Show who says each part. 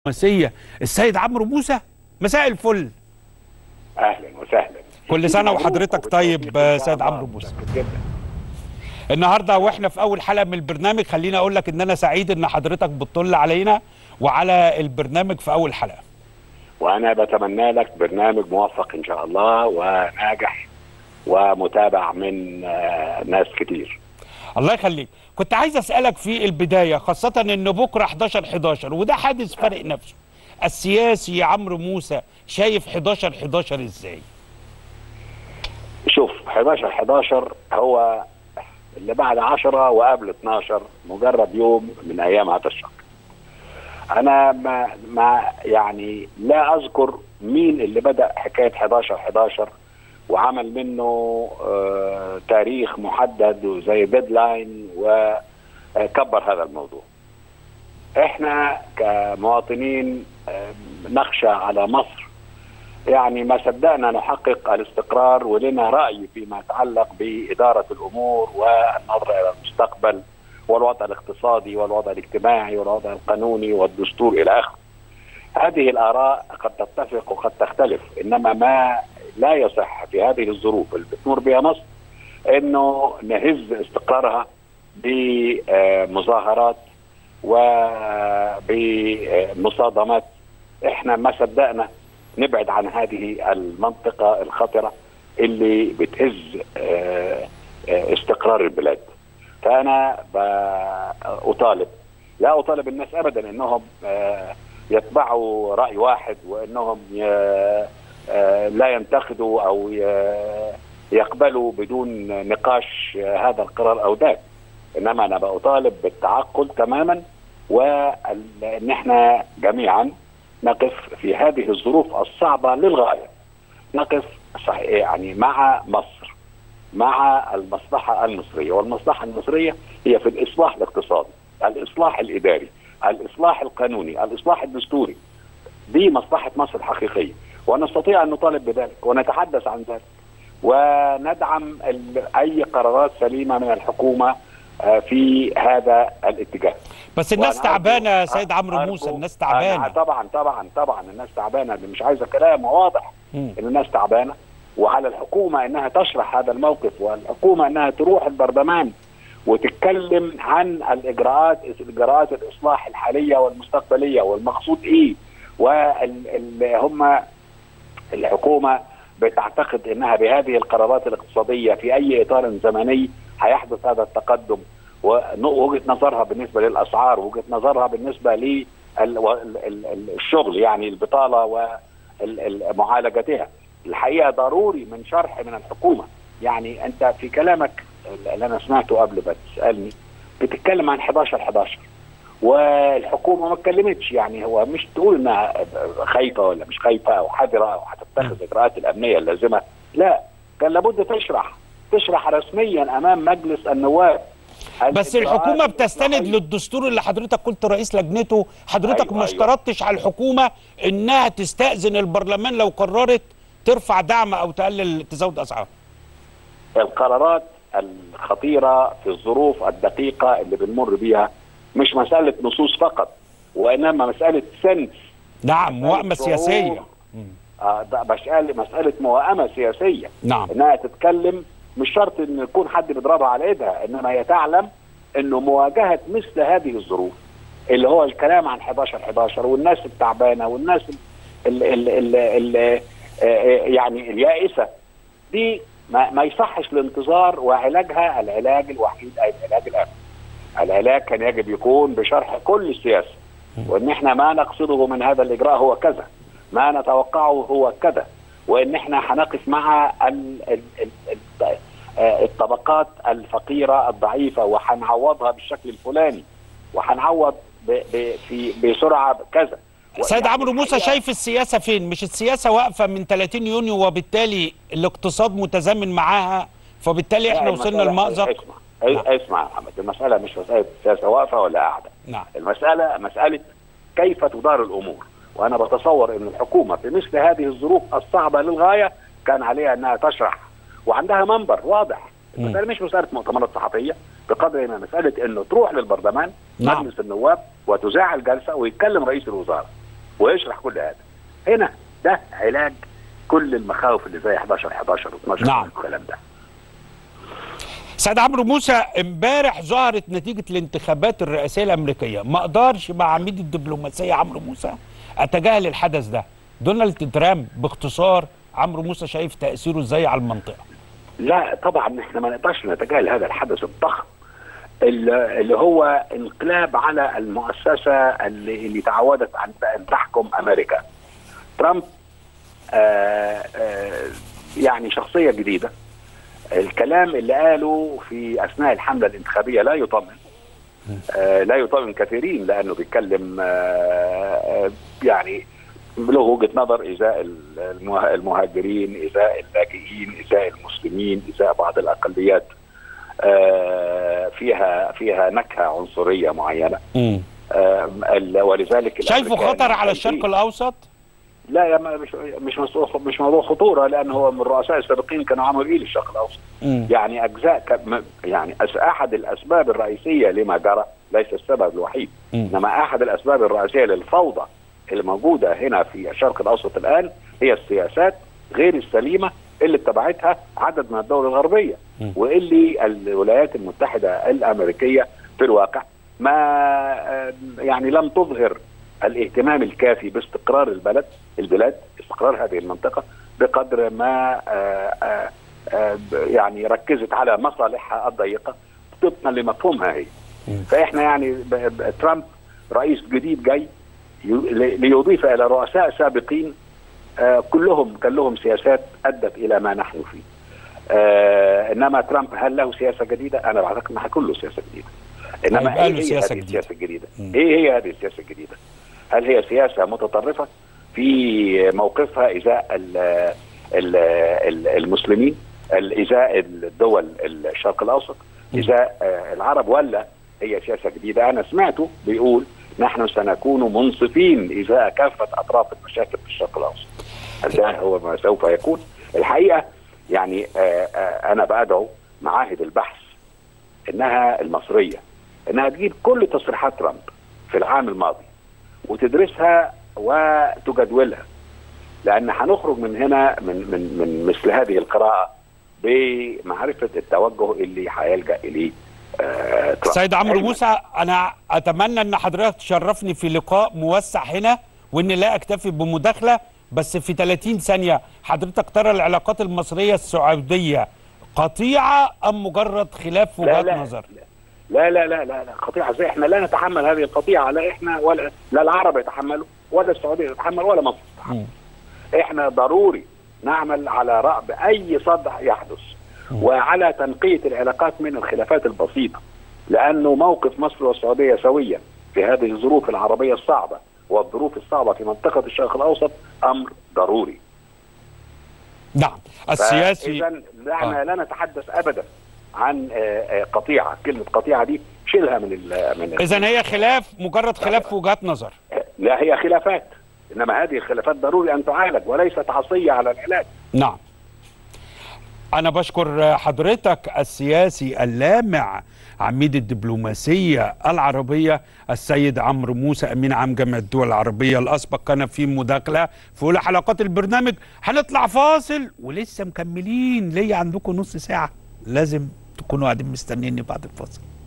Speaker 1: الدبلوماسيه السيد عمرو موسى مساء الفل
Speaker 2: اهلا وسهلا
Speaker 1: كل سنه وحضرتك
Speaker 2: وبالتوفيق
Speaker 1: طيب
Speaker 2: إن شاء
Speaker 1: سيد
Speaker 2: الله.
Speaker 1: عمرو موسى
Speaker 2: متشكر جدا
Speaker 1: النهارده واحنا في اول حلقه من البرنامج خليني اقول لك ان انا سعيد ان حضرتك بتطل علينا وعلى البرنامج في اول حلقه
Speaker 2: وانا بتمنى لك برنامج موفق ان شاء الله وناجح ومتابع من آه، ناس كتير
Speaker 1: الله يخليك كنت عايز اسالك في البدايه خاصه ان بكره 11 11 وده حادث فارق نفسه السياسي عمرو موسى شايف 11 11 ازاي
Speaker 2: شوف 11 11 هو اللي بعد 10 وقبل 12 مجرد يوم من ايام هذا الشهر انا ما ما يعني لا اذكر مين اللي بدا حكايه 11 11 وعمل منه آه تاريخ محدد وزي ديدلاين وكبر هذا الموضوع احنا كمواطنين آه، نخشى على مصر يعني ما صدقنا نحقق الاستقرار ولنا رأي فيما يتعلق بإدارة الأمور والنظرة إلى المستقبل والوضع الاقتصادي والوضع الاجتماعي والوضع القانوني والدستور إلى آخره هذه الآراء قد تتفق وقد تختلف إنما ما لا يصح في هذه الظروف اللي بتمر بها مصر إنه نهز استقرارها بمظاهرات وبمصادمات احنا ما صدقنا نبعد عن هذه المنطقة الخطرة اللي بتهز آه، آه، استقرار البلاد فأنا ب- أطالب لا أطالب الناس أبدا أنهم آه، يتبعوا رأي واحد وأنهم ي- آه، لا ينتقدوا أو ي- يقبلوا بدون نقاش آه، هذا القرار أو ذاك إنما أنا بطالب بالتعقل تماما وأن احنا جميعا نقف في هذه الظروف الصعبة للغاية نقف صحيح يعني مع مصر مع المصلحة المصرية والمصلحة المصرية هي في الإصلاح الاقتصادي الإصلاح الإداري الإصلاح القانوني الإصلاح الدستوري دي مصلحة مصر الحقيقية ونستطيع أن نطالب بذلك ونتحدث عن ذلك وندعم ال- أي قرارات سليمة من الحكومة آه، في هذا الاتجاه
Speaker 1: بس الناس
Speaker 2: وأنا
Speaker 1: تعبانه يا
Speaker 2: أرجو-
Speaker 1: سيد عمرو
Speaker 2: أرجو-
Speaker 1: موسى الناس
Speaker 2: أنا
Speaker 1: تعبانه
Speaker 2: طبعا طبعا طبعا الناس تعبانه اللي مش عايزه كلام واضح
Speaker 1: مم.
Speaker 2: ان الناس تعبانه وعلى الحكومه انها تشرح هذا الموقف والحكومه انها تروح البرلمان وتتكلم عن الاجراءات اجراءات الاصلاح الحاليه والمستقبليه والمقصود ايه واللي هم الحكومه بتعتقد انها بهذه القرارات الاقتصاديه في اي اطار زمني هيحدث هذا التقدم ووجهه نظرها بالنسبه للاسعار وجهه نظرها بالنسبه للشغل يعني البطاله ومعالجتها الحقيقه ضروري من شرح من الحكومه يعني انت في كلامك اللي انا سمعته قبل ما تسالني بتتكلم عن 11 11 والحكومه ما اتكلمتش يعني هو مش تقول انها خايفه ولا مش خايفه او حذره او هتتخذ الاجراءات الامنيه اللازمه لا كان لابد تشرح تشرح رسميا امام مجلس النواب
Speaker 1: بس
Speaker 2: الإجراءات
Speaker 1: الحكومه بتستند
Speaker 2: الإصلاحية.
Speaker 1: للدستور اللي حضرتك قلت رئيس لجنته حضرتك
Speaker 2: أيوة،
Speaker 1: ما
Speaker 2: أيوة.
Speaker 1: اشترطتش على الحكومه انها تستاذن البرلمان لو قررت ترفع دعم او تقلل تزود اسعار
Speaker 2: القرارات الخطيرة في الظروف الدقيقة اللي بنمر بيها مش مسألة نصوص فقط وإنما مسألة سنس
Speaker 1: نعم
Speaker 2: مسألة
Speaker 1: موائمه
Speaker 2: شعور.
Speaker 1: سياسيه
Speaker 2: آه ده مسألة مسألة موائمة سياسية
Speaker 1: نعم
Speaker 2: إنها تتكلم مش شرط إن يكون حد بيضربها على إيدها إنما هي تعلم إنه مواجهة مثل هذه الظروف اللي هو الكلام عن 11 11 والناس التعبانة والناس ال ال ال ال ال يعني اليائسة دي ما, ما يصحش الانتظار وعلاجها العلاج الوحيد أي العلاج الامن. العلاج كان يجب يكون بشرح كل السياسه وان احنا ما نقصده من هذا الاجراء هو كذا ما نتوقعه هو كذا وان احنا هنقف مع ال ال ال ال آه، الطبقات الفقيره الضعيفه وهنعوضها بالشكل الفلاني وهنعوض ب- ب- في بسرعه كذا
Speaker 1: سيد
Speaker 2: يعني
Speaker 1: عمرو موسى
Speaker 2: الحقيقة-
Speaker 1: شايف السياسه فين مش السياسه واقفه من 30 يونيو وبالتالي الاقتصاد متزامن معاها فبالتالي احنا
Speaker 2: لا،
Speaker 1: وصلنا
Speaker 2: المسألة-
Speaker 1: لمأزق
Speaker 2: اسمع اسمع يا محمد المساله مش مساله سياسه واقفه ولا قاعده
Speaker 1: نعم
Speaker 2: المسألة مسألة كيف تدار الأمور وأنا بتصور أن الحكومة في مثل هذه الظروف الصعبة للغاية كان عليها أنها تشرح وعندها منبر واضح المسألة مش مسألة مؤتمرات صحفية بقدر ما مسألة أنه تروح للبرلمان
Speaker 1: نعم.
Speaker 2: مجلس النواب وتذاع الجلسة ويتكلم رئيس الوزراء ويشرح كل هذا هنا ده علاج كل المخاوف اللي زي 11 11 و12
Speaker 1: نعم.
Speaker 2: والكلام ده
Speaker 1: سيد عمرو موسى امبارح ظهرت نتيجه الانتخابات الرئاسيه الامريكيه ما اقدرش مع عميد الدبلوماسيه عمرو موسى اتجاهل الحدث ده دونالد ترامب باختصار عمرو موسى شايف تاثيره ازاي على المنطقه
Speaker 2: لا طبعا احنا ما نقدرش نتجاهل هذا الحدث الضخم اللي اللي هو انقلاب على المؤسسه اللي, اللي تعودت عن ان تحكم امريكا. ترامب آآ آآ يعني شخصيه جديده. الكلام اللي قاله في اثناء الحمله الانتخابيه لا يطمن. آه لا يطمن كثيرين لانه بيتكلم آه يعني له وجهه نظر ازاء المه- المهاجرين ازاء اللاجئين ازاء المسلمين ازاء بعض الاقليات آه، فيها فيها نكهه عنصريه معينه آه، ال- ولذلك
Speaker 1: شايفه
Speaker 2: الأمريكان
Speaker 1: خطر على
Speaker 2: خايفين.
Speaker 1: الشرق الاوسط
Speaker 2: لا يا ما- مش مش مسؤول مش موضوع خطوره لان هو من الرؤساء السابقين كانوا عملوا ايه للشرق الاوسط
Speaker 1: مم.
Speaker 2: يعني اجزاء ك... م- يعني أس- احد الاسباب الرئيسيه لما جرى ليس السبب الوحيد
Speaker 1: مم.
Speaker 2: انما احد الاسباب الرئيسيه للفوضى اللي موجوده هنا في الشرق الاوسط الان هي السياسات غير السليمه اللي اتبعتها عدد من الدول الغربيه
Speaker 1: مم.
Speaker 2: واللي الولايات المتحده الامريكيه في الواقع ما آه، يعني لم تظهر الاهتمام الكافي باستقرار البلد البلاد استقرار هذه المنطقه بقدر ما آه، آه، آه، يعني ركزت على مصالحها الضيقه طبقا لمفهومها هي
Speaker 1: مم.
Speaker 2: فاحنا يعني ب- ب- ترامب رئيس جديد جاي ي- لي- ليضيف الى رؤساء سابقين آه، كلهم كان لهم سياسات ادت الى ما نحن فيه. آه انما ترامب هل له سياسه جديده؟ انا بعتقد ما هيكون له سياسه جديده. انما
Speaker 1: هيبقى
Speaker 2: ايه
Speaker 1: له
Speaker 2: هي
Speaker 1: سياسة
Speaker 2: هذه
Speaker 1: جديدة.
Speaker 2: السياسه الجديده؟
Speaker 1: مم.
Speaker 2: ايه هي هذه السياسه الجديده؟ هل هي سياسه متطرفه في موقفها ازاء ال ال ال المسلمين ازاء الدول الشرق الاوسط ازاء آه، العرب ولا هي سياسه جديده انا سمعته بيقول نحن سنكون منصفين ازاء كافه اطراف المشاكل في الشرق الاوسط هذا هو ما سوف يكون الحقيقه يعني آه، آه، انا بدعو معاهد البحث انها المصريه انها تجيب كل تصريحات ترامب في العام الماضي وتدرسها وتجدولها لان هنخرج من هنا من من من مثل هذه القراءه بمعرفه التوجه اللي هيلجا اليه آه ترامب
Speaker 1: سيد عمرو
Speaker 2: علماً.
Speaker 1: موسى انا اتمنى ان حضرتك تشرفني في لقاء موسع هنا وان لا اكتفي بمداخله بس في 30 ثانيه حضرتك ترى العلاقات المصريه السعوديه قطيعه ام مجرد خلاف
Speaker 2: لا
Speaker 1: وجهات
Speaker 2: لا
Speaker 1: نظر؟
Speaker 2: لا لا لا لا لا قطيعه زي احنا لا نتحمل هذه القطيعه لا احنا ولا لا العرب يتحملوا ولا السعوديه تتحمل ولا مصر تتحمل
Speaker 1: مم.
Speaker 2: احنا ضروري نعمل على رأب اي صدع يحدث وعلى تنقية العلاقات من الخلافات البسيطة لانه موقف مصر والسعودية سويا في هذه الظروف العربية الصعبة والظروف الصعبة في منطقة الشرق الاوسط امر ضروري
Speaker 1: نعم السياسي
Speaker 2: اذا لا,
Speaker 1: آه.
Speaker 2: لا نتحدث ابدا عن آه، آه، قطيعة كلمة قطيعة دي شيلها من ال من ال-
Speaker 1: اذا هي خلاف مجرد خلاف وجهات نظر
Speaker 2: لا هي خلافات انما هذه الخلافات ضروري ان تعالج وليست عصية على العلاج
Speaker 1: نعم أنا بشكر حضرتك السياسي اللامع عميد الدبلوماسية العربية السيد عمرو موسى أمين عام جامعة الدول العربية الأسبق كان في مداخلة في أولى حلقات البرنامج هنطلع فاصل ولسه مكملين ليا عندكم نص ساعة لازم تكونوا قاعدين مستنيني بعد الفاصل